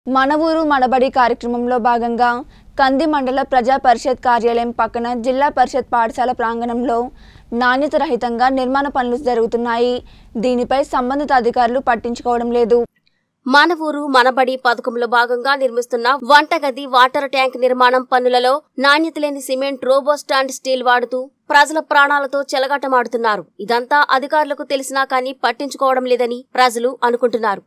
మన ఊరు మనబడి కార్యక్రమంలో భాగంగా కంది మండల ప్రజా పరిషత్ కార్యాలయం పక్కన జిల్లా పరిషత్ పాఠశాల ప్రాంగణంలో నాణ్యత రహితంగా నిర్మాణ పనులు జరుగుతున్నాయి దీనిపై సంబంధిత అధికారులు పట్టించుకోవడం లేదు మన ఊరు మనబడి పథకంలో భాగంగా నిర్మిస్తున్న వంటగది వాటర్ ట్యాంక్ నిర్మాణం పనులలో నాణ్యత లేని సిమెంట్ రోబో స్టాండ్ స్టీల్ వాడుతూ ప్రజల ప్రాణాలతో చెలగాటమాడుతున్నారు ఇదంతా అధికారులకు తెలిసినా కానీ పట్టించుకోవడం లేదని ప్రజలు అనుకుంటున్నారు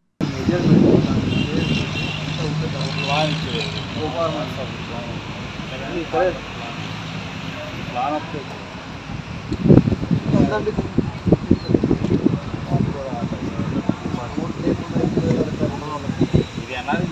ఇది అన్నది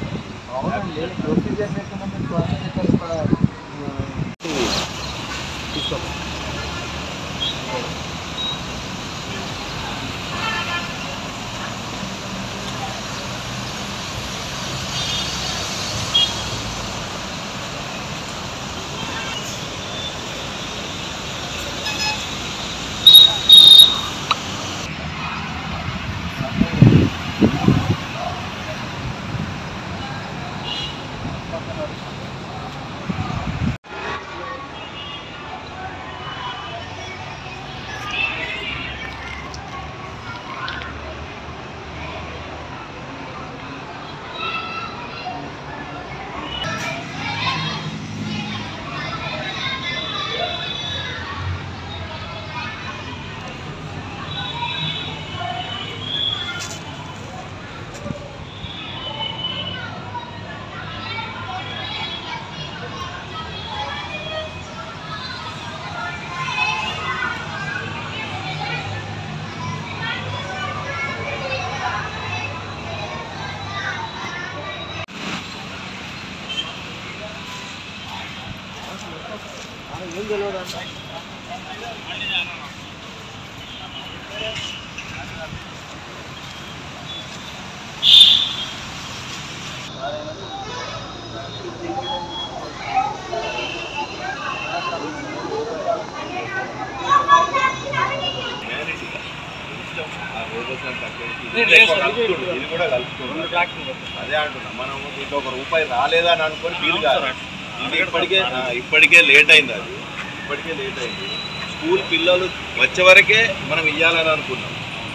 ఇది కూడా కలుపుతుంది అదే అంటున్నా మనం దీంట్లో ఒక రూపాయి రాలేదని అనుకొని ఫీల్ కాదు ఇది ఇప్పటికే ఆ, ఇప్పటికే లేట్ అయింది అది ఇప్పటికే లేట్ అయింది స్కూల్ పిల్లలు వచ్చే వరకే మనం ఇవ్వాలని అనుకున్నాం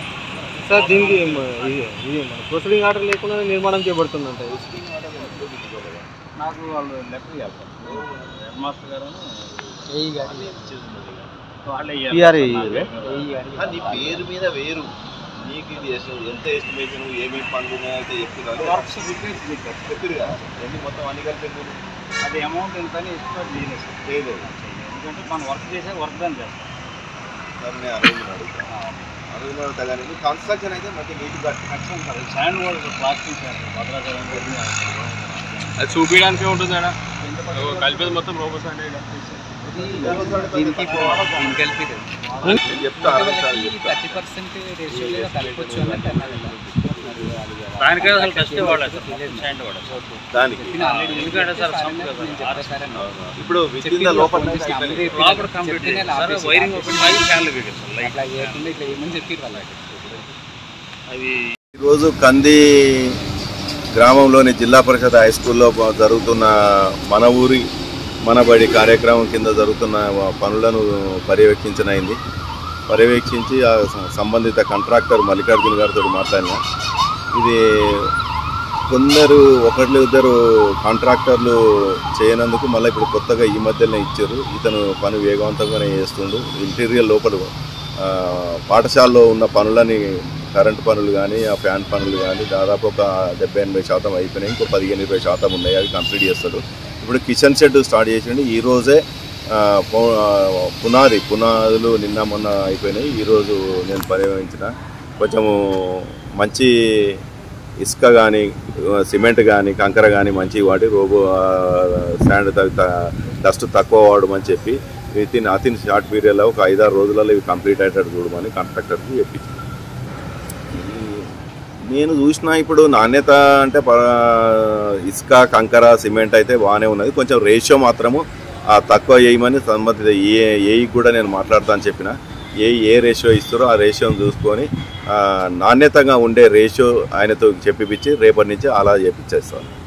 సార్ దీనికి మ- ఇది ఇది మన ప్రొసీడింగ్ ఆర్డర్ లేకుండా నిర్మాణం చేయబడుతుందంట నాకు వాళ్ళు లెటర్ ఇవ్వాలి హెడ్ మాస్టర్ గారు వాళ్ళే PRA ఆ, నీ పేరు మీద వేరు నీకు ఇది ఎస్- ఎంత ఎస్టిమేషన్ ఏమేమి పనులు ఉన్నాయో అయితే చెప్తున్నారు వర్క్స్ చెప్పారు కదా ఎన్ని మొత్తం అన్ని కలిపి ఎన్ని? అది అమౌంట్ ఎంత అని ఎస్టిమేట్ చేయలేదు సార్ చేయలేదు ఎందుకంటే మనం వర్క్ చేసే వర్క్ దాన్ని చేస్తాం సార్ నేను అరేంజ్ అడుగుతాను అరేంజ్ అడుగుతా కానీ కన్స్ట్రక్షన్ అయితే మంచి నీట్గా కట్టి ఖచ్చితంగా sir sand wall plastic sir Bhadrachalam అది చూపించడానికే ఉంటుంది అక్కడ కలిపేది మొత్తం రోబోస్ అంటే దీనికి కలిపి నేను చెప్తా అరవై సార్లు చెప్తా థర్టీ పర్సెంట్ రేషియోలో కలపచ్చు అన్నట్టు అన్నారు దానికే అసలు కష్టం వాడాలి శాండ్ వాడాలి దానికి ఎందుకంటే సార్ సంపు కదా. అవును. ఇప్పుడు విత్ లోపల లోపల కంప్లీట్ సార్ వైరింగ్ ఓపెన్ చేసి ఫ్యాన్లు పెట్టారు సార్ లైట్ ఇట్లా చేయకుండా ఇట్లా ఏమని చెప్పి వాళ్ళకి అది ఈరోజు కంది గ్రామంలోని జిల్లా పరిషత్ హై స్కూల్లో ప- జరుగుతున్న మన ఊరి మనబడి కార్యక్రమం కింద జరుగుతున్న పనులను పర్యవేక్షించనైంది పర్యవేక్షించి ఆ స- సంబంధిత కాంట్రాక్టర్ మల్లికార్జున గారితో మాట్లాడిన ఇది కొందరు ఒకళ్ళు ఇద్దరు కాంట్రాక్టర్లు చేయనందుకు మళ్ళీ ఇప్పుడు కొత్తగా ఈ మధ్యలోనే ఇచ్చారు ఇతను పని వేగవంతంగానే చేస్తుండు ఇంటీరియర్ లోపల ఆ, పాఠశాలలో ఉన్న పనులని కరెంట్ పనులు కానీ ఆ ఫ్యాన్ పనులు కానీ దాదాపు ఒక డెబ్బై ఎనభై శాతం అయిపోయినాయి ఇంకో పదిహేను ఇరవై శాతం ఉన్నాయి అవి కంప్లీట్ చేస్తాడు ఇప్పుడు కిచెన్ షెడ్ స్టార్ట్ చేసిండు ఈ రోజే ఆ, పు- ఆ, పునాది పునాదులు నిన్న మొన్న అయిపోయినాయి ఈరోజు నేను పర్యవేక్షించిన కొంచెము మంచి ఇసుక కానీ సిమెంట్ కానీ కంకర కానీ మంచి వాడి రోబో శాండ్ డస్ట్ తక్కువ వాడమని చెప్పి విత్ ఇన్ అతిన్ షార్ట్ పీరియడ్లో ఒక ఐదారు రోజులలో ఇవి కంప్లీట్ అయ్యేటట్టు చూడమని కాంట్రాక్టర్కి చెప్పించింది నేను చూసిన ఇప్పుడు నాణ్యత అంటే ప- ఇసుక కంకర సిమెంట్ అయితే బాగానే ఉన్నది కొంచెం రేషియో మాత్రము ఆ తక్కువ వేయమని సంబంధిత ఏ ఏఈ కూడా నేను మాట్లాడతా అని చెప్పిన ఏ ఏ రేషియో ఇస్తారో ఆ రేషియోని చూసుకొని ఆ, నాణ్యతగా ఉండే రేషియో ఆయనతో చెప్పిపించి రేపటి నుంచి అలా చేపించేస్తాను